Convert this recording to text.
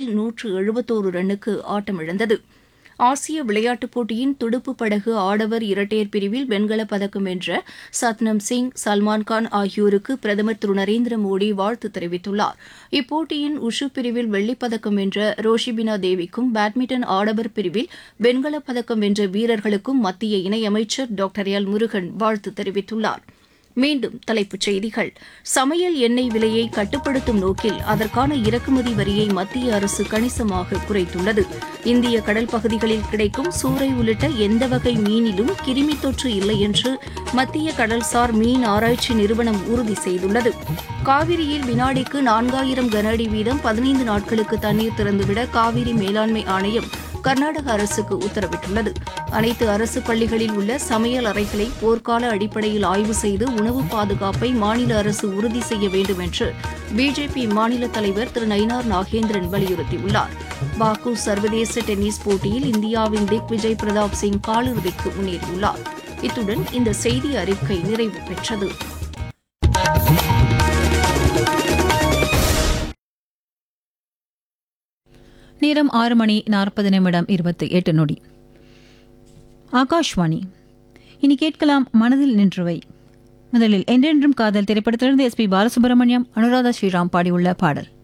நூற்று எழுபத்தோரு ரன்னுக்கு ஆட்டமிழந்தது ஆசிய விளையாட்டுப் போட்டியின் துடுப்பு படகு ஆடவர் இரட்டையர் பிரிவில் வெண்கலப் பதக்கம் வென்ற சத்னம் சிங் சல்மான்கான் ஆகியோருக்கு பிரதமர் திரு நரேந்திர மோடி வாழ்த்து தெரிவித்துள்ளார் இப்போட்டியின் உஷு பிரிவில் வெள்ளிப் பதக்கம் வென்ற ரோஷிபினா தேவிக்கும் பேட்மிண்டன் ஆடவர் பிரிவில் வெண்கலப் பதக்கம் வென்ற வீரர்களுக்கும் மத்திய இணையமைச்சர் டாக்டர் எல் முருகன் வாழ்த்து தெரிவித்துள்ளார் மீண்டும் தலைப்புச் செய்திகள் சமையல் எண்ணெய் விலையை கட்டுப்படுத்தும் நோக்கில் அதற்கான இறக்குமதி வரியை மத்திய அரசு கணிசமாக குறைத்துள்ளது இந்திய கடல் பகுதிகளில் கிடைக்கும் சூறை உள்ளிட்ட எந்த வகை மீனிலும் கிருமி தொற்று இல்லை என்று மத்திய கடல்சார் மீன் ஆராய்ச்சி நிறுவனம் உறுதி செய்துள்ளது காவிரியில் வினாடிக்கு நான்காயிரம் கன அடி வீதம் பதினைந்து நாட்களுக்கு தண்ணீர் திறந்துவிட காவிரி மேலாண்மை ஆணையம் கர்நாடக அரசுக்கு உத்தரவிட்டுள்ளது அனைத்து அரசு பள்ளிகளில் உள்ள சமையல் அறைகளை போர்க்கால அடிப்படையில் ஆய்வு செய்து உணவு பாதுகாப்பை மாநில அரசு உறுதி செய்ய வேண்டும் என்று பிஜேபி மாநில தலைவர் திரு நயினார் நாகேந்திரன் வலியுறுத்தியுள்ளார் பாக்கு சர்வதேச டென்னிஸ் போட்டியில் இந்தியாவின் திக் விஜய் பிரதாப் சிங் காலிறுதிக்கு முன்னேறியுள்ளார் இத்துடன் இந்த செய்தி அறிக்கை நிறைவு பெற்றது நேரம் ஆறு மணி நாற்பது நிமிடம் இருபத்தி எட்டு நொடி ஆகாஷ்வாணி இனி கேட்கலாம் மனதில் நின்றுவை முதலில் என்றென்றும் காதல் திரைப்படத்திலிருந்து எஸ் பி பாலசுப்ரமணியம் அனுராதா ஸ்ரீராம் பாடியுள்ள பாடல்